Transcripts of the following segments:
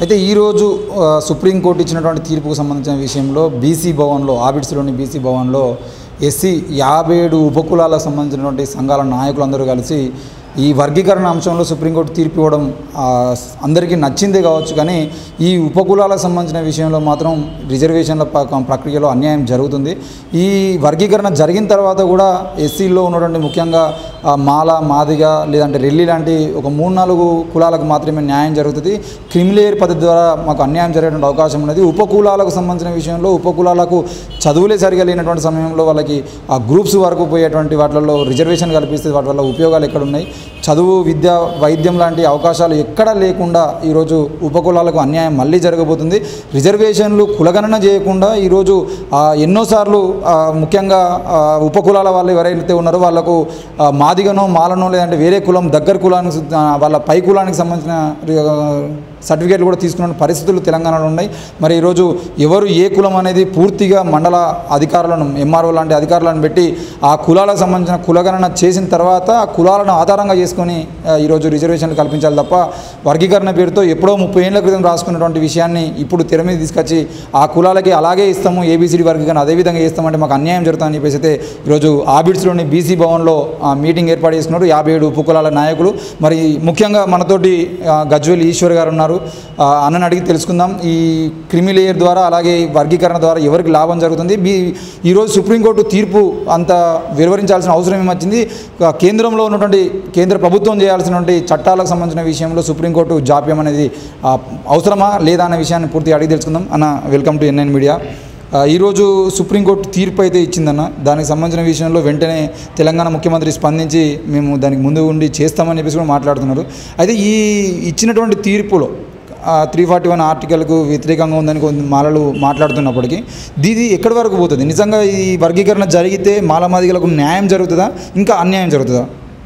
అయితే ఈరోజు ఆ, సుప్రీంకోర్టు ఇచ్చినటువంటి తీర్పుకు సంబంధించిన విషయంలో బీసీ భవన్లో ఆబిడ్స్లోని బీసీ భవన్లో ఎస్సీ యాభై ఏడు ఉపకులాలకు సంబంధించినటువంటి సంఘాల నాయకులందరూ కలిసి ఈ వర్గీకరణ అంశంలో సుప్రీంకోర్టు తీర్పు ఇవ్వడం ఆ, అందరికీ నచ్చిందే కావచ్చు కానీ ఈ ఉపకులాలకు సంబంధించిన విషయంలో మాత్రం రిజర్వేషన్ల ప- ప్రక్రియలో అన్యాయం జరుగుతుంది ఈ వర్గీకరణ జరిగిన తర్వాత కూడా ఎస్సీలో ఉన్నటువంటి ముఖ్యంగా ఆ, మాల మాదిగ లేదంటే రెల్లి లాంటి ఒక మూడు నాలుగు కులాలకు మాత్రమే న్యాయం జరుగుతుంది క్రిమిలేయర్ పద్ధతి ద్వారా మాకు అన్యాయం జరిగేటువంటి అవకాశం ఉన్నది ఉపకులాలకు సంబంధించిన విషయంలో ఉపకులాలకు చదువులే సరిగా లేనటువంటి సమయంలో వాళ్ళకి ఆ గ్రూప్స్ వరకు పోయేటువంటి వాటిల్లో రిజర్వేషన్ కల్పిస్తే వాటి వల్ల ఉపయోగాలు ఎక్కడ ఉన్నాయి చదువు విద్య వైద్యం లాంటి అవకాశాలు ఎక్కడా లేకుండా ఈరోజు ఉపకులాలకు అన్యాయం మళ్ళీ జరగబోతుంది రిజర్వేషన్లు కులగణన చేయకుండా ఈరోజు ఆ, ఎన్నోసార్లు ఆ, ముఖ్యంగా ఆ, ఉపకులాల వాళ్ళు ఎవరైతే ఉన్నారో వాళ్ళకు ఆ, మాదిగనో మాలనో లేదంటే వేరే కులం దగ్గర కులానికి ఆ, వాళ్ళ పై కులానికి సంబంధించిన ఆ, సర్టిఫికేట్లు కూడా తీసుకున్న పరిస్థితులు తెలంగాణలో ఉన్నాయి మరి ఈరోజు ఎవరు ఏ కులం అనేది పూర్తిగా మండల అధికారులను ఎంఆర్ఓ లాంటి అధికారులను పెట్టి ఆ కులాలకు సంబంధించిన కులగణన చేసిన తర్వాత ఆ కులాలను ఆధారంగా చేసుకొని ఆ, ఈరోజు రిజర్వేషన్లు కల్పించాలి తప్ప వర్గీకరణ పేరుతో ఎప్పుడో ముప్పై ఏళ్ల క్రితం రాసుకున్నటువంటి విషయాన్ని ఇప్పుడు తెర మీద తీసుకొచ్చి ఆ కులాలకి అలాగే ఇస్తాము ఏబీసీడీ వర్గీకరణ అదేవిధంగా ఇస్తామంటే మాకు అన్యాయం జరుగుతుందని చెప్పేసి అయితే ఈరోజు ఆబిడ్స్లోని బీసీ భవన్లో ఆ, మీటింగ్ ఏర్పాటు చేసుకున్నారు యాభై ఏడు ఉపకులాల నాయకులు మరి ముఖ్యంగా మనతోటి ఆ, గజ్వేల్ ఈశ్వర్ గారు ఉన్నారు ఆ, అన్నని అడిగి తెలుసుకుందాం ఈ క్రిమి లేయర్ ద్వారా అలాగే ఈ వర్గీకరణ ద్వారా ఎవరికి లాభం జరుగుతుంది బీ ఈరోజు సుప్రీంకోర్టు తీర్పు అంత వివరించాల్సిన అవసరం ఏమొచ్చింది ఆ, కేంద్రంలో ఉన్నటువంటి కేంద్ర ప్రభుత్వం చేయాల్సినటువంటి చట్టాలకు సంబంధించిన విషయంలో సుప్రీంకోర్టు జాప్యం అనేది ఆ, అవసరమా లేదా అనే విషయాన్ని పూర్తిగా అడిగి తెలుసుకుందాం అన్న వెల్కమ్ టు ఎన్ఎన్ మీడియా ఆ, ఈరోజు సుప్రీంకోర్టు తీర్పు అయితే ఇచ్చిందన్న దానికి సంబంధించిన విషయంలో వెంటనే తెలంగాణ ముఖ్యమంత్రి స్పందించి మేము దానికి ముందు ఉండి చేస్తామని చెప్పేసి కూడా మాట్లాడుతున్నారు అయితే ఈ ఇచ్చినటువంటి తీర్పులో త్రీ ఫార్టీ వన్ ఆర్టికల్కు వ్యతిరేకంగా ఉందని కొన్ని మాలలు మాట్లాడుతున్నప్పటికీ దీది ఎక్కడి వరకు పోతుంది నిజంగా ఈ వర్గీకరణ జరిగితే మాలమాదిగలకు న్యాయం జరుగుతుందా ఇంకా అన్యాయం జరుగుతుందా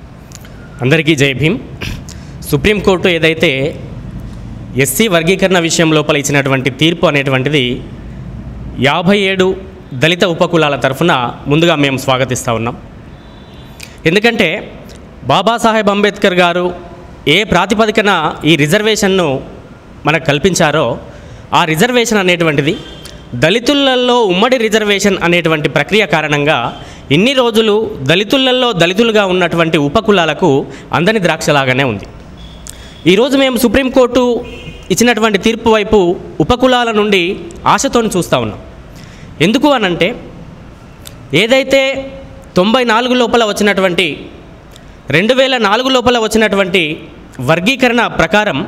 అందరికీ జై భీమ్ సుప్రీంకోర్టు ఏదైతే ఎస్సీ వర్గీకరణ విషయం లోపల ఇచ్చినటువంటి తీర్పు అనేటువంటిది యాభై ఏడు దళిత ఉపకులాల తరఫున ముందుగా మేము స్వాగతిస్తూ ఉన్నాం ఎందుకంటే బాబాసాహెబ్ అంబేద్కర్ గారు ఏ ప్రాతిపదికన ఈ రిజర్వేషన్ను మనకు కల్పించారో ఆ రిజర్వేషన్ అనేటువంటిది దళితులలో ఉమ్మడి రిజర్వేషన్ అనేటువంటి ప్రక్రియ కారణంగా ఇన్ని రోజులు దళితులలో దళితులుగా ఉన్నటువంటి ఉపకులాలకు అందని ద్రాక్షలాగానే ఉంది ఈరోజు మేము సుప్రీంకోర్టు ఇచ్చినటువంటి తీర్పు వైపు ఉపకులాల నుండి ఆశతో చూస్తూ ఉన్నాం ఎందుకు అనంటే ఏదైతే తొంభై నాలుగు లోపల వచ్చినటువంటి రెండు వేల నాలుగు లోపల వచ్చినటువంటి వర్గీకరణ ప్రకారం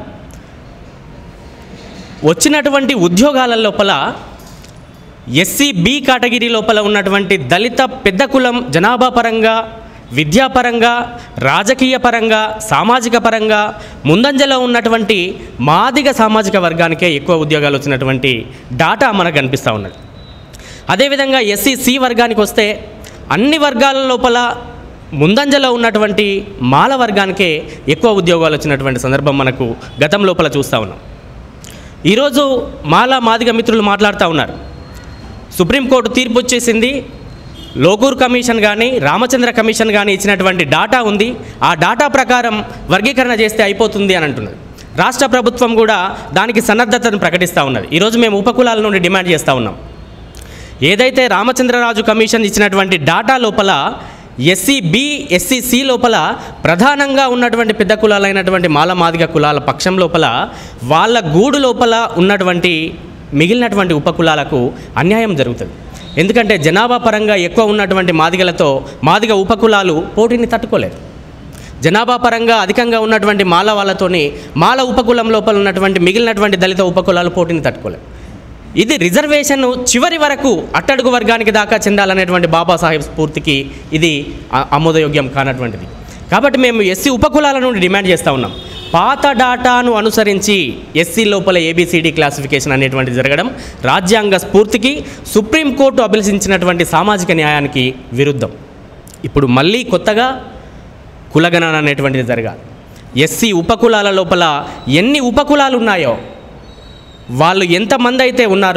వచ్చినటువంటి ఉద్యోగాల లోపల ఎస్సీ బి కేటగిరీ లోపల ఉన్నటువంటి దళిత పెద్ద కులం జనాభా పరంగా విద్యాపరంగా రాజకీయ పరంగా సామాజిక పరంగా ముందంజలో ఉన్నటువంటి మాదిగ సామాజిక వర్గానికే ఎక్కువ ఉద్యోగాలు వచ్చినటువంటి డాటా మనకు కనిపిస్తూ ఉన్నది అదేవిధంగా ఎస్సీ సి వర్గానికి వస్తే అన్ని వర్గాల లోపల ముందంజలో ఉన్నటువంటి మాల వర్గానికే ఎక్కువ ఉద్యోగాలు వచ్చినటువంటి సందర్భం మనకు గతం లోపల చూస్తూ ఉన్నాం ఈరోజు మాల మాదిగ మిత్రులు మాట్లాడుతూ ఉన్నారు సుప్రీంకోర్టు తీర్పు వచ్చేసింది లోగూర్ కమిషన్ కానీ రామచంద్ర కమిషన్ కానీ ఇచ్చినటువంటి డాటా ఉంది ఆ డాటా ప్రకారం వర్గీకరణ చేస్తే అయిపోతుంది అని అంటున్నారు రాష్ట్ర ప్రభుత్వం కూడా దానికి సన్నద్ధతను ప్రకటిస్తూ ఉన్నది ఈరోజు మేము ఉపకులాల నుండి డిమాండ్ చేస్తూ ఉన్నాం ఏదైతే రామచంద్రరాజు కమిషన్ ఇచ్చినటువంటి డాటా లోపల ఎస్సీ బి ఎస్సీ సి లోపల ప్రధానంగా ఉన్నటువంటి పెద్ద కులాలైనటువంటి మాలమాదిగ కులాల పక్షం లోపల వాళ్ళ గూడు లోపల ఉన్నటువంటి మిగిలినటువంటి ఉపకులాలకు అన్యాయం జరుగుతుంది ఎందుకంటే జనాభా పరంగా ఎక్కువ ఉన్నటువంటి మాదిగలతో మాదిగ ఉపకులాలు పోటీని తట్టుకోలేదు జనాభా పరంగా అధికంగా ఉన్నటువంటి మాల వాళ్ళతోని మాల ఉపకులం లోపల ఉన్నటువంటి మిగిలినటువంటి దళిత ఉపకులాలు పోటీని తట్టుకోలేదు ఇది రిజర్వేషన్ చివరి వరకు అట్టడుగు వర్గానికి దాకా చెందాలనేటువంటి బాబాసాహెబ్ స్ఫూర్తికి ఇది ఆ- ఆమోదయోగ్యం కానటువంటిది కాబట్టి మేము ఎస్సీ ఉపకులాల నుండి డిమాండ్ చేస్తూ ఉన్నాం పాత డాటాను అనుసరించి ఎస్సీ లోపల ఏబిసిడి క్లాసిఫికేషన్ అనేటువంటిది జరగడం రాజ్యాంగ స్ఫూర్తికి సుప్రీంకోర్టు అభిలషించినటువంటి సామాజిక న్యాయానికి విరుద్ధం ఇప్పుడు మళ్ళీ కొత్తగా కులగణన అనేటువంటిది జరగాలి ఎస్సీ ఉపకులాల లోపల ఎన్ని ఉపకులాలు ఉన్నాయో వాళ్ళు ఎంతమంది అయితే ఉన్నారో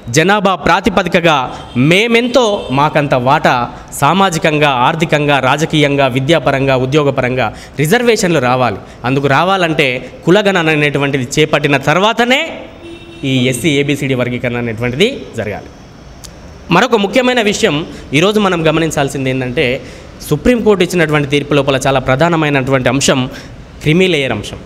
జనాభా ప్రాతిపదికగా మేమెంతో మాకంత వాటా సామాజికంగా ఆర్థికంగా రాజకీయంగా విద్యాపరంగా ఉద్యోగపరంగా రిజర్వేషన్లు రావాలి అందుకు రావాలంటే కులగణన అనేటువంటిది చేపట్టిన తర్వాతనే ఈ ఎస్సీ ఏబిసిడి వర్గీకరణ అనేటువంటిది జరగాలి మరొక ముఖ్యమైన విషయం ఈరోజు మనం గమనించాల్సింది ఏంటంటే సుప్రీంకోర్టు ఇచ్చినటువంటి తీర్పు లోపల చాలా ప్రధానమైనటువంటి అంశం క్రిమి లేయర్ అంశం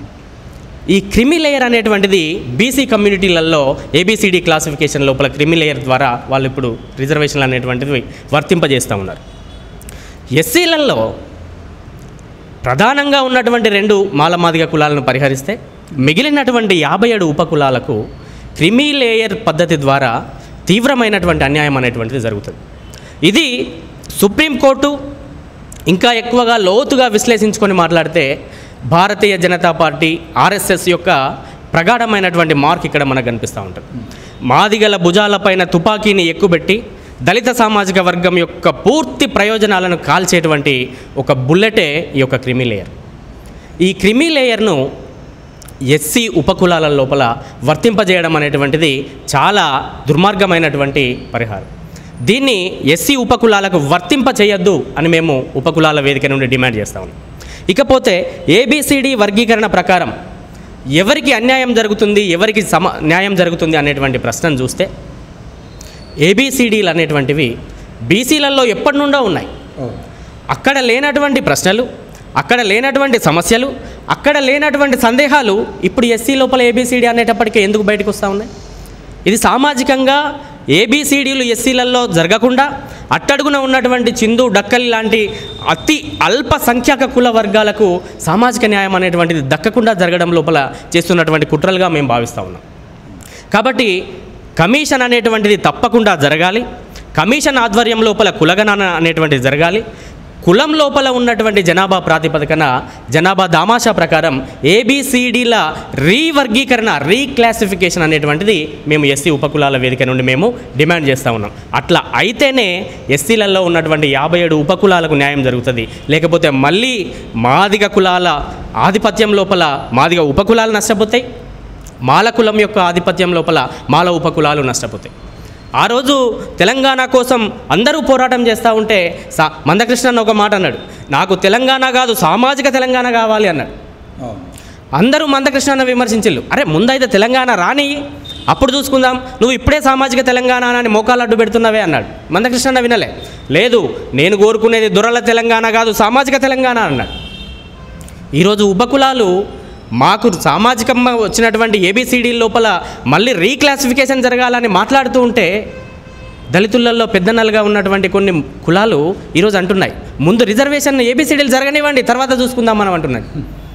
ఈ క్రిమి లేయర్ అనేటువంటిది బీసీ కమ్యూనిటీలలో ఏబిసిడి క్లాసిఫికేషన్ లోపల క్రిమి లేయర్ ద్వారా వాళ్ళు ఇప్పుడు రిజర్వేషన్లు అనేటువంటివి వర్తింపజేస్తూ ఉన్నారు ఎస్సీలలో ప్రధానంగా ఉన్నటువంటి రెండు మాలమాదిగ కులాలను పరిహరిస్తే మిగిలినటువంటి యాభై ఏడు ఉపకులాలకు క్రిమి లేయర్ పద్ధతి ద్వారా తీవ్రమైనటువంటి అన్యాయం అనేటువంటిది జరుగుతుంది ఇది సుప్రీంకోర్టు ఇంకా ఎక్కువగా లోతుగా విశ్లేషించుకొని మాట్లాడితే భారతీయ జనతా పార్టీ ఆర్ఎస్ఎస్ యొక్క ప్రగాఢమైనటువంటి మార్క్ ఇక్కడ మనకు కనిపిస్తూ ఉంటుంది మాదిగల భుజాలపైన తుపాకీని ఎక్కుబెట్టి దళిత సామాజిక వర్గం యొక్క పూర్తి ప్రయోజనాలను కాల్చేటువంటి ఒక బుల్లెటే ఈ యొక్క క్రిమి లేయర్ ఈ క్రిమి లేయర్ను ఎస్సీ ఉపకులాల లోపల వర్తింపజేయడం అనేటువంటిది చాలా దుర్మార్గమైనటువంటి పరిహారం దీన్ని ఎస్సీ ఉపకులాలకు వర్తింప చేయొద్దు అని మేము ఉపకులాల వేదిక నుండి డిమాండ్ చేస్తా ఉన్నాం ఇకపోతే ఏబిసిడి వర్గీకరణ ప్రకారం ఎవరికి అన్యాయం జరుగుతుంది ఎవరికి సమ న్యాయం జరుగుతుంది అనేటువంటి ప్రశ్నను చూస్తే ఏబిసిడీలు అనేటువంటివి బీసీలలో ఎప్పటి నుండో ఉన్నాయి అక్కడ లేనటువంటి ప్రశ్నలు అక్కడ లేనటువంటి సమస్యలు అక్కడ లేనటువంటి సందేహాలు ఇప్పుడు ఎస్సీ లోపల ఏబిసిడి అనేటప్పటికీ ఎందుకు బయటకు వస్తూ ఉన్నాయి ఇది సామాజికంగా ఏబిసిడీలు ఎస్సీలలో జరగకుండా అట్టడుగున ఉన్నటువంటి చిందు డక్కలి లాంటి అతి అల్ప సంఖ్యాక కుల వర్గాలకు సామాజిక న్యాయం అనేటువంటిది దక్కకుండా జరగడం లోపల చేస్తున్నటువంటి కుట్రలుగా మేము భావిస్తూ ఉన్నాం కాబట్టి కమిషన్ అనేటువంటిది తప్పకుండా జరగాలి కమిషన్ ఆధ్వర్యం లోపల కులగణన అనేటువంటిది జరగాలి కులం లోపల ఉన్నటువంటి జనాభా ప్రాతిపదికన జనాభా దామాషా ప్రకారం ఏబిసిడీల రీవర్గీకరణ రీక్లాసిఫికేషన్ అనేటువంటిది మేము ఎస్సీ ఉపకులాల వేదిక నుండి మేము డిమాండ్ చేస్తూ ఉన్నాం అట్లా అయితేనే ఎస్సీలలో ఉన్నటువంటి యాభై ఏడు ఉపకులాలకు న్యాయం జరుగుతుంది లేకపోతే మళ్ళీ మాదిగ కులాల ఆధిపత్యం లోపల మాదిగ ఉపకులాలు నష్టపోతాయి మాల కులం యొక్క ఆధిపత్యం లోపల మాల ఉపకులాలు నష్టపోతాయి ఆ రోజు తెలంగాణ కోసం అందరూ పోరాటం చేస్తూ ఉంటే సా మందకృష్ణ అన్న ఒక మాట అన్నాడు నాకు తెలంగాణ కాదు సామాజిక తెలంగాణ కావాలి అన్నాడు అందరూ మందకృష్ణ అన్న విమర్శించిల్లు అరే ముందైతే తెలంగాణ రాని అప్పుడు చూసుకుందాం నువ్వు ఇప్పుడే సామాజిక తెలంగాణ అని మోకాలు అడ్డు పెడుతున్నావే అన్నాడు మందకృష్ణ అన్న వినలే లేదు నేను కోరుకునేది దొరల తెలంగాణ కాదు సామాజిక తెలంగాణ అన్నాడు ఈరోజు ఉపకులాలు మాకు సామాజికంగా వచ్చినటువంటి ఏబిసిడి లోపల మళ్ళీ రీక్లాసిఫికేషన్ జరగాలని మాట్లాడుతూ ఉంటే దళితులలో పెద్దన్నలుగా ఉన్నటువంటి కొన్ని కులాలు ఈరోజు అంటున్నాయి ముందు రిజర్వేషన్ ఏబిసిడీలు జరగనివ్వండి తర్వాత చూసుకుందాం మనం అంటున్నాయి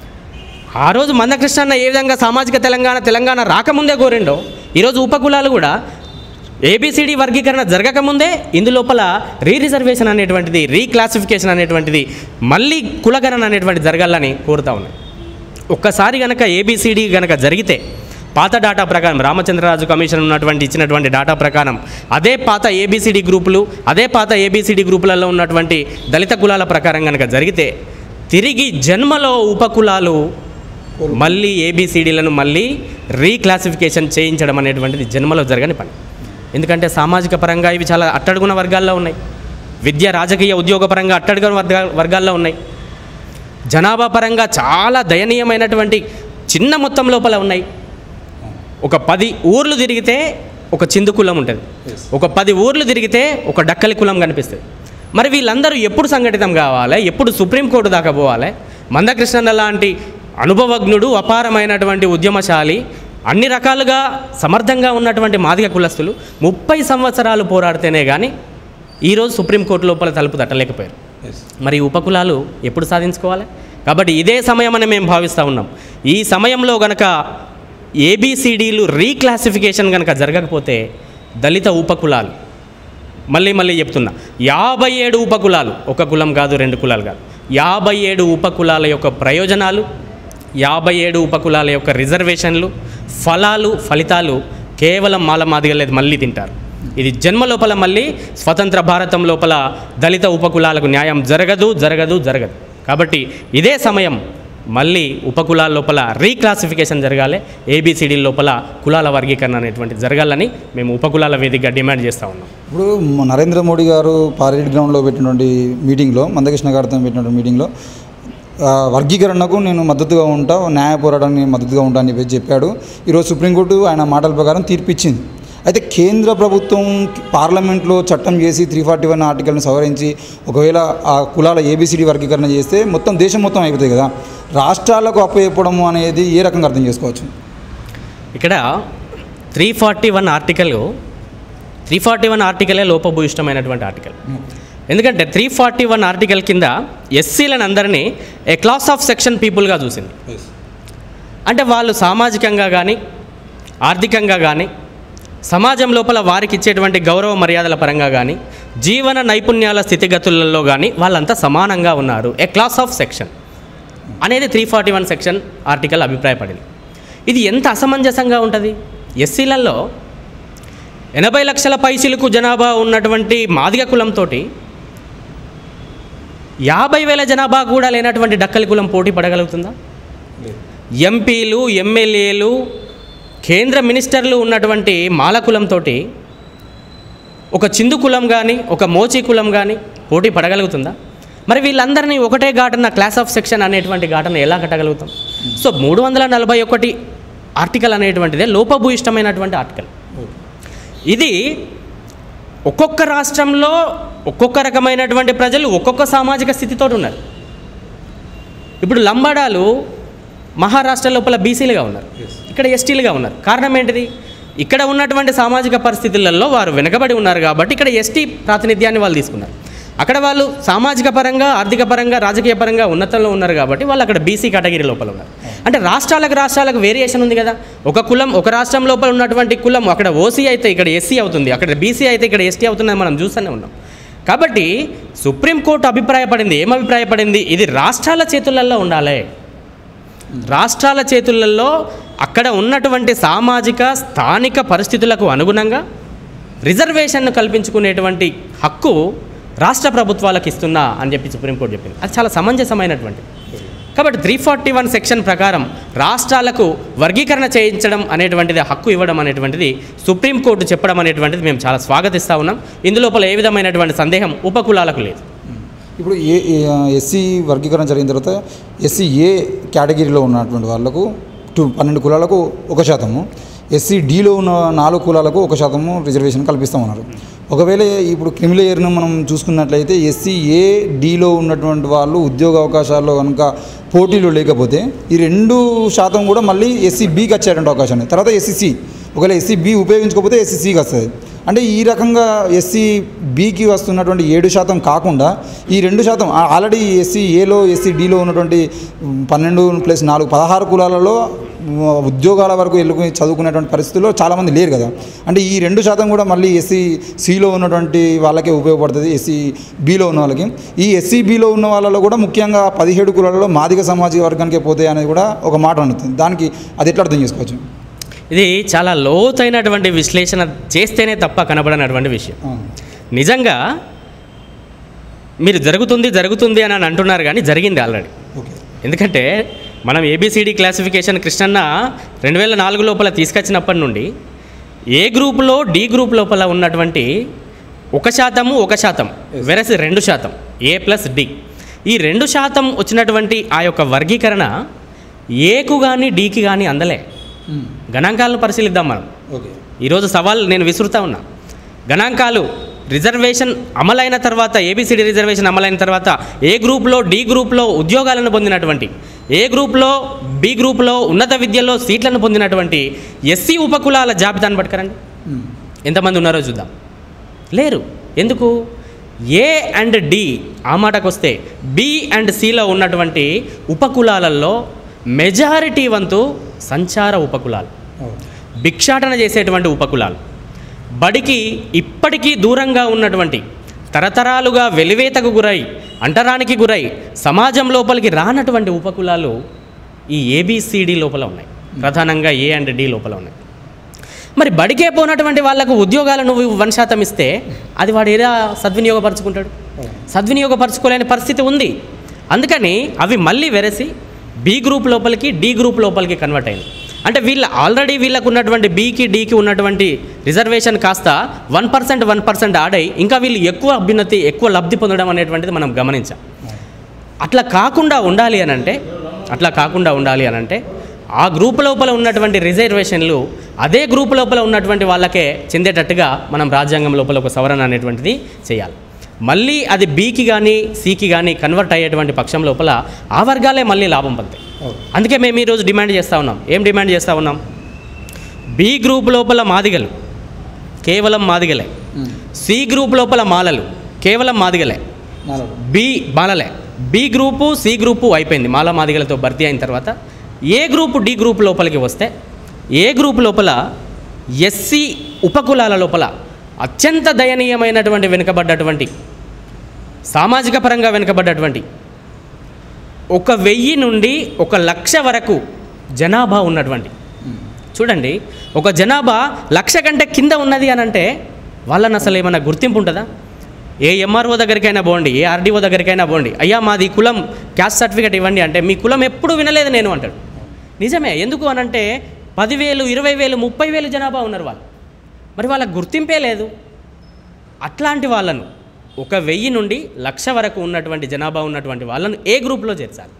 ఆ రోజు మందకృష్ణన్న ఏ విధంగా సామాజిక తెలంగాణ తెలంగాణ రాకముందే కోరిండో ఈరోజు ఉపకులాలు కూడా ఏబిసిడి వర్గీకరణ జరగకముందే ఇందులోపల రీ రిజర్వేషన్ అనేటువంటిది రీక్లాసిఫికేషన్ అనేటువంటిది మళ్ళీ కులగణన అనేటువంటిది జరగాలని కోరుతా ఉన్నాయి ఒక్కసారి గనక ఏబిసిడి గనక జరిగితే పాత డాటా ప్రకారం రామచంద్రరాజు కమిషన్ ఉన్నటువంటి ఇచ్చినటువంటి డాటా ప్రకారం అదే పాత ఏబిసిడి గ్రూపులు అదే పాత ఏబిసిడి గ్రూపులలో ఉన్నటువంటి దళిత కులాల ప్రకారం కనుక జరిగితే తిరిగి జన్మలో ఉపకులాలు మళ్ళీ ఏబిసిడీలను మళ్ళీ రీక్లాసిఫికేషన్ చేయించడం అనేటువంటిది జన్మలో జరగని పని ఎందుకంటే సామాజిక పరంగా ఇవి చాలా అట్టడుగున వర్గాల్లో ఉన్నాయి విద్య రాజకీయ ఉద్యోగ పరంగా అట్టడుగున వర్గా వర్గాల్లో ఉన్నాయి జనాభా పరంగా చాలా దయనీయమైనటువంటి చిన్న మొత్తం లోపల ఉన్నాయి ఒక పది ఊర్లు తిరిగితే ఒక చిందు కులం ఉంటుంది ఒక పది ఊర్లు తిరిగితే ఒక డక్కలి కులం కనిపిస్తుంది మరి వీళ్ళందరూ ఎప్పుడు సంఘటితం కావాలి ఎప్పుడు సుప్రీంకోర్టు దాకా పోవాలి మందకృష్ణన్న లాంటి అనుభవజ్ఞుడు అపారమైనటువంటి ఉద్యమశాలి అన్ని రకాలుగా సమర్థంగా ఉన్నటువంటి మాదిగ కులస్తులు ముప్పై సంవత్సరాలు పోరాడితేనే కానీ ఈరోజు సుప్రీంకోర్టు లోపల తలుపు తట్టలేకపోయారు మరి ఈ ఉపకులాలు ఎప్పుడు సాధించుకోవాలి కాబట్టి ఇదే సమయం అని మేము భావిస్తూ ఉన్నాం ఈ సమయంలో గనక ఏబిసిడీలు రీక్లాసిఫికేషన్ కనుక జరగకపోతే దళిత ఉపకులాలు మళ్ళీ మళ్ళీ చెప్తున్నా యాభై ఏడు ఉపకులాలు ఒక కులం కాదు రెండు కులాలు కాదు యాభై ఏడు ఉపకులాల యొక్క ప్రయోజనాలు యాభై ఏడు ఉపకులాల యొక్క రిజర్వేషన్లు ఫలాలు ఫలితాలు కేవలం మాలమాదిగలేదు మళ్ళీ తింటారు ఇది జన్మ లోపల మళ్ళీ స్వతంత్ర భారతం లోపల దళిత ఉపకులాలకు న్యాయం జరగదు జరగదు జరగదు కాబట్టి ఇదే సమయం మళ్ళీ ఉపకులాల లోపల రీక్లాసిఫికేషన్ జరగాలి ఏబిసిడి లోపల కులాల వర్గీకరణ అనేటువంటిది జరగాలని మేము ఉపకులాల వేదికగా డిమాండ్ చేస్తూ ఉన్నాం ఇప్పుడు మ- నరేంద్ర మోడీ గారు పారేడ్ గ్రౌండ్లో పెట్టినటువంటి మీటింగ్లో మందకృష్ణ గారితో పెట్టినటువంటి మీటింగ్లో ఆ, వర్గీకరణకు నేను మద్దతుగా ఉంటా న్యాయ పోరాటానికి నేను మద్దతుగా ఉంటా అని చెప్పి చెప్పాడు ఈరోజు సుప్రీంకోర్టు ఆయన మాటల ప్రకారం తీర్పు ఇచ్చింది అయితే కేంద్ర ప్రభుత్వం పార్లమెంట్లో చట్టం చేసి త్రీ ఫార్టీ వన్ ఆర్టికల్ని సవరించి ఒకవేళ ఆ కులాల ఏబిసిడి వర్గీకరణ చేస్తే మొత్తం దేశం మొత్తం అయిపోతాయి కదా రాష్ట్రాలకు అప్పచెప్పడం అనేది ఏ రకంగా అర్థం చేసుకోవచ్చు ఇక్కడ three forty one article three forty one ఆర్టికలే లోపభూయిష్టమైనటువంటి ఆర్టికల్ ఎందుకంటే త్రీ ఫార్టీ వన్ ఆర్టికల్ కింద ఎస్సీలను అందరినీ ఏ క్లాస్ ఆఫ్ సెక్షన్ పీపుల్గా చూసింది అంటే వాళ్ళు సామాజికంగా కానీ ఆర్థికంగా కానీ సమాజం లోపల వారికి ఇచ్చేటువంటి గౌరవ మర్యాదల పరంగా కానీ జీవన నైపుణ్యాల స్థితిగతులలో కానీ వాళ్ళంతా సమానంగా ఉన్నారు ఏ క్లాస్ ఆఫ్ సెక్షన్ అనేది three forty one section article అభిప్రాయపడింది ఇది ఎంత అసమంజసంగా ఉంటుంది ఎస్సీలలో ఎనభై లక్షల పైసలకు జనాభా ఉన్నటువంటి మాదిగ కులంతో యాభై వేల జనాభా కూడా లేనటువంటి డక్కలి కులం పోటీ పడగలుగుతుందా ఎంపీలు ఎమ్మెల్యేలు కేంద్ర మినిస్టర్లు ఉన్నటువంటి మాల కులంతో ఒక చిందు కులం కానీ ఒక మోచి కులం కానీ పోటీ పడగలుగుతుందా మరి వీళ్ళందరినీ ఒకటే ఘాటన క్లాస్ ఆఫ్ సెక్షన్ అనేటువంటి ఘటన ఎలా కట్టగలుగుతాం సో మూడు వందల నలభై ఒకటి ఆర్టికల్ అనేటువంటిదే లోపభూయిష్టమైనటువంటి ఆర్టికల్ ఇది ఒక్కొక్క రాష్ట్రంలో ఒక్కొక్క రకమైనటువంటి ప్రజలు ఒక్కొక్క సామాజిక స్థితితో ఉన్నారు ఇప్పుడు లంబాడాలు మహారాష్ట్ర లోపల బీసీలుగా ఉన్నారు ఇక్కడ ఎస్టీలుగా ఉన్నారు కారణం ఏంటిది ఇక్కడ ఉన్నటువంటి సామాజిక పరిస్థితులలో వారు వెనుకబడి ఉన్నారు కాబట్టి ఇక్కడ ఎస్టీ ప్రాతినిధ్యాన్ని వాళ్ళు తీసుకున్నారు అక్కడ వాళ్ళు సామాజిక పరంగా ఆర్థిక పరంగా రాజకీయ పరంగా ఉన్నతంలో ఉన్నారు కాబట్టి వాళ్ళు అక్కడ బీసీ కేటగిరీ లోపల ఉన్నారు అంటే రాష్ట్రాలకు రాష్ట్రాలకు వేరియేషన్ ఉంది కదా ఒక కులం ఒక రాష్ట్రం లోపల ఉన్నటువంటి కులం అక్కడ ఓసీ అయితే ఇక్కడ ఎస్సీ అవుతుంది అక్కడ బీసీ అయితే ఇక్కడ ఎస్టీ అవుతుందని మనం చూస్తూనే ఉన్నాం కాబట్టి సుప్రీంకోర్టు అభిప్రాయపడింది ఏం అభిప్రాయపడింది ఇది రాష్ట్రాల చేతులలో ఉండాలి రాష్ట్రాల చేతులలో అక్కడ ఉన్నటువంటి సామాజిక స్థానిక పరిస్థితులకు అనుగుణంగా రిజర్వేషన్ను కల్పించుకునేటువంటి హక్కు రాష్ట్ర ప్రభుత్వాలకు ఇస్తున్నా అని చెప్పి సుప్రీంకోర్టు చెప్పింది అది చాలా సమంజసమైనటువంటి కాబట్టి త్రీ ఫార్టీ వన్ సెక్షన్ ప్రకారం రాష్ట్రాలకు వర్గీకరణ చేయించడం అనేటువంటిది హక్కు ఇవ్వడం అనేటువంటిది సుప్రీంకోర్టు చెప్పడం అనేటువంటిది మేము చాలా స్వాగతిస్తూ ఉన్నాం ఇందులోపల ఏ విధమైనటువంటి సందేహం ఉపకులాలకు లేదు ఇప్పుడు ఏ ఎస్సీ వర్గీకరణ జరిగిన తర్వాత ఎస్సీ ఏ కేటగిరీలో ఉన్నటువంటి వాళ్ళకు టూ పన్నెండు కులాలకు ఒక శాతము ఎస్సీ డీలో ఉన్న నాలుగు కులాలకు ఒక శాతము రిజర్వేషన్ కల్పిస్తామన్నారు ఒకవేళ ఇప్పుడు క్రిమిలేయర్ను మనం చూసుకున్నట్లయితే ఎస్సీ ఏ డీలో ఉన్నటువంటి వాళ్ళు ఉద్యోగ అవకాశాల్లో కనుక పోటీలు లేకపోతే ఈ రెండు శాతం కూడా మళ్ళీ ఎస్సీ బీకి వచ్చేటువంటి అవకాశం ఉంది తర్వాత ఎస్సీ ఒకవేళ ఎస్సీ బి ఉపయోగించకపోతే ఎస్సీ సికి వస్తుంది అంటే ఈ రకంగా ఎస్సీ బీకి వస్తున్నటువంటి ఏడు శాతం కాకుండా ఈ రెండు శాతం ఆ- ఆల్రెడీ ఎస్సీ ఏలో ఎస్సీ డిలో ఉన్నటువంటి ఉమ్, పన్నెండు ప్లస్ నాలుగు పదహారు కులాలలో ఉమ్, ఉద్యోగాల వరకు వెళ్ళుకుని చదువుకునేటువంటి పరిస్థితుల్లో చాలామంది లేరు కదా అంటే ఈ రెండు శాతం కూడా మళ్ళీ ఎస్సీ సిలో ఉన్నటువంటి వాళ్ళకే ఉపయోగపడుతుంది ఎస్సీ బిలో ఉన్న వాళ్ళకి ఈ ఎస్సీ బిలో ఉన్న వాళ్ళలో కూడా ముఖ్యంగా పదిహేడు కులాలలో మాదిగ సామాజిక వర్గానికే పోతాయి అనేది కూడా ఒక మాట అనుతుంది దానికి అది ఎట్లా అర్థం చేసుకోవచ్చు ఇది చాలా లోతైనటువంటి విశ్లేషణ చేస్తేనే తప్ప కనబడనటువంటి విషయం నిజంగా మీరు జరుగుతుంది జరుగుతుంది అని అని అంటున్నారు కానీ జరిగింది ఆల్రెడీ ఓకే ఎందుకంటే మనం ఏబిసిడి క్లాసిఫికేషన్ కృష్ణన్న రెండు వేల నాలుగు లోపల తీసుకొచ్చినప్పటి నుండి ఏ గ్రూపులో డి గ్రూప్ లోపల ఉన్నటువంటి ఒక శాతము ఒక శాతం వెరసి రెండు శాతం ఏ ప్లస్ డి ఈ రెండు శాతం వచ్చినటువంటి ఆ యొక్క వర్గీకరణ ఏకు కానీ డీకి కానీ అందలే గణాంకాలను పరిశీలిద్దాం మనం ఓకే ఈరోజు సవాల్ నేను విసురుతా ఉన్నా గణాంకాలు రిజర్వేషన్ అమలైన తర్వాత ఏబిసిడి రిజర్వేషన్ అమలైన తర్వాత ఏ గ్రూప్లో డి గ్రూప్లో ఉద్యోగాలను పొందినటువంటి ఏ గ్రూప్లో బి గ్రూప్లో ఉన్నత విద్యలో సీట్లను పొందినటువంటి ఎస్సీ ఉపకులాల జాబితాను పట్టుకరండి ఎంతమంది ఉన్నారో చూద్దాం లేరు ఎందుకు ఏ అండ్ డి ఆ మాటకు వస్తే బి అండ్ సిలో ఉన్నటువంటి ఉపకులాలలో మెజారిటీ వంతు సంచార ఉపకులాలు భిక్షాటన చేసేటువంటి ఉపకులాలు బడికి ఇప్పటికీ దూరంగా ఉన్నటువంటి తరతరాలుగా వెలివేతకు గురై అంటరానికి గురై సమాజం లోపలికి రానటువంటి ఉపకులాలు ఈ ఏబిసిడి లోపల ఉన్నాయి ప్రధానంగా ఏ అండ్ డి లోపల ఉన్నాయి మరి బడికే పోనటువంటి వాళ్ళకు ఉద్యోగాలు నువ్వు వన్ శాతం ఇస్తే అది వాడు ఎలా సద్వినియోగపరచుకుంటాడు సద్వినియోగపరచుకోలేని పరిస్థితి ఉంది అందుకని అవి మళ్ళీ వెరసి బి గ్రూప్ లోపలికి డి గ్రూప్ లోపలికి కన్వర్ట్ అయింది అంటే వీళ్ళ ఆల్రెడీ వీళ్ళకు ఉన్నటువంటి బీకి డీకి ఉన్నటువంటి రిజర్వేషన్ కాస్త వన్ పర్సెంట్ వన్ పర్సెంట్ ఆడై ఇంకా వీళ్ళు ఎక్కువ అభ్యున్నతి ఎక్కువ లబ్ధి పొందడం అనేటువంటిది మనం గమనించాం అట్లా కాకుండా ఉండాలి అని అంటే అట్లా కాకుండా ఉండాలి అని అంటే ఆ గ్రూప్ లోపల ఉన్నటువంటి రిజర్వేషన్లు అదే గ్రూప్ లోపల ఉన్నటువంటి వాళ్ళకే చెందేటట్టుగా మనం రాజ్యాంగం లోపల ఒక సవరణ అనేటువంటిది చేయాలి మళ్ళీ అది బీకి కానీ సికి కానీ కన్వర్ట్ అయ్యేటువంటి పక్షం లోపల ఆ వర్గాలే మళ్ళీ లాభం పొందుతాయి అందుకే మేము ఈరోజు డిమాండ్ చేస్తూ ఉన్నాం ఏం డిమాండ్ చేస్తూ ఉన్నాం బి గ్రూప్ లోపల మాదిగలు కేవలం మాదిగలే సి గ్రూప్ లోపల మాలలు కేవలం మాదిగలే బి మాలలే బి గ్రూపు సి గ్రూపు అయిపోయింది మాల మాదిగలతో భర్తీ అయిన తర్వాత ఏ గ్రూపు డి గ్రూప్ లోపలికి వస్తే ఏ గ్రూప్ లోపల ఎస్సీ ఉపకులాల లోపల అత్యంత దయనీయమైనటువంటి వెనుకబడ్డటువంటి సామాజిక పరంగా వెనుకబడ్డటువంటి ఒక వెయ్యి నుండి ఒక లక్ష వరకు జనాభా ఉన్నటువంటి చూడండి ఒక జనాభా లక్ష కంటే కింద ఉన్నది అని అంటే వాళ్ళని అసలు ఏమైనా గుర్తింపు ఉంటుందా ఏ ఎంఆర్ఓ దగ్గరికైనా పోండి ఏ ఆర్డీఓ దగ్గరికైనా పోండి అయ్యా మాది కులం క్యాస్ట్ సర్టిఫికేట్ ఇవ్వండి అంటే మీ కులం ఎప్పుడు వినలేదు నేను అంటాడు నిజమే ఎందుకు అనంటే పదివేలు ఇరవై వేలు ముప్పై వేలు జనాభా ఉన్నారు వాళ్ళు మరి వాళ్ళకి గుర్తింపే లేదు అట్లాంటి వాళ్ళను ఒక వెయ్యి నుండి లక్ష వరకు ఉన్నటువంటి జనాభా ఉన్నటువంటి వాళ్ళను ఏ గ్రూప్లో చేర్చాలి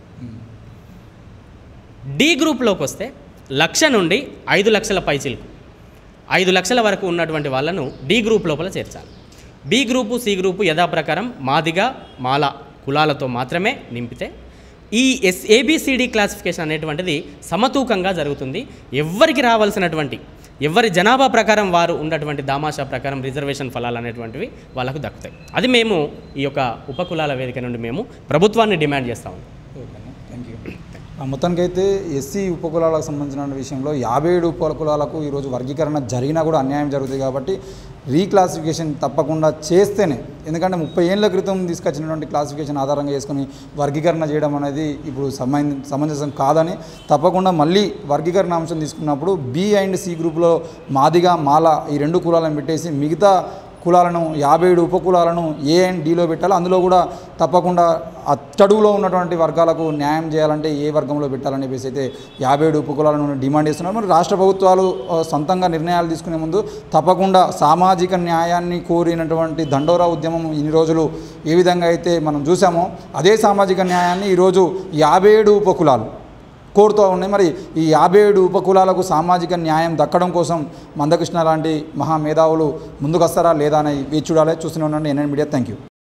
డి గ్రూప్లోకి వస్తే లక్ష నుండి ఐదు లక్షల పైచిలకు ఐదు లక్షల వరకు ఉన్నటువంటి వాళ్ళను డి గ్రూప్ లోపల చేర్చాలి బి గ్రూపు సి గ్రూపు యథాప్రకారం మాదిగా మాల కులాలతో మాత్రమే నింపితే ఈ ఎస్ ఏబిసిడి క్లాసిఫికేషన్ అనేటువంటిది సమతూకంగా జరుగుతుంది ఎవరికి రావాల్సినటువంటి ఎవరి జనాభా ప్రకారం వారు ఉన్నటువంటి దామాషా ప్రకారం రిజర్వేషన్ ఫలాలు అనేటువంటివి వాళ్ళకు దక్కుతాయి అది మేము ఈ యొక్క ఉపకులాల వేదిక నుండి మేము ప్రభుత్వాన్ని డిమాండ్ చేస్తా ఉన్నాం థ్యాంక్ యూ మొత్తానికైతే ఎస్సీ ఉపకులాలకు సంబంధించిన విషయంలో యాభై ఏడు ఉపకులాలకు ఈరోజు వర్గీకరణ జరిగినా కూడా అన్యాయం జరుగుతుంది కాబట్టి రీక్లాసిఫికేషన్ తప్పకుండా చేస్తేనే ఎందుకంటే ముప్పై ఏళ్ళ క్రితం తీసుకొచ్చినటువంటి క్లాసిఫికేషన్ ఆధారంగా చేసుకుని వర్గీకరణ చేయడం అనేది ఇప్పుడు సమంజ సమంజసం కాదని తప్పకుండా మళ్ళీ వర్గీకరణ అంశం తీసుకున్నప్పుడు బి అండ్ సి గ్రూప్లో మాదిగా మాల ఈ రెండు కులాలను పెట్టేసి మిగతా కులాలను యాభై ఏడు ఉపకులాలను ఏ అండ్ డిలో పెట్టాలి అందులో కూడా తప్పకుండా అట్టడుగులో ఉన్నటువంటి వర్గాలకు న్యాయం చేయాలంటే ఏ వర్గంలో పెట్టాలని చెప్పేసి అయితే యాభై ఏడు ఉపకులాలను డిమాండ్ చేస్తున్నారు మరి రాష్ట్ర ప్రభుత్వాలు ఆ, సొంతంగా నిర్ణయాలు తీసుకునే ముందు తప్పకుండా సామాజిక న్యాయాన్ని కోరినటువంటి దండోరా ఉద్యమం ఇన్ని రోజులు ఏ విధంగా అయితే మనం చూసామో అదే సామాజిక న్యాయాన్ని ఈరోజు యాభై ఏడు ఉపకులాలు కోరుతూ ఉన్నాయి మరి ఈ యాభై ఏడు ఉపకులాలకు సామాజిక న్యాయం దక్కడం కోసం మందకృష్ణ లాంటి మహా మేధావులు ముందుకొస్తారా లేదా అని వేచి చూడాలి చూస్తూనే ఉండండి ఎన్ఎన్ మీడియా థ్యాంక్ యూ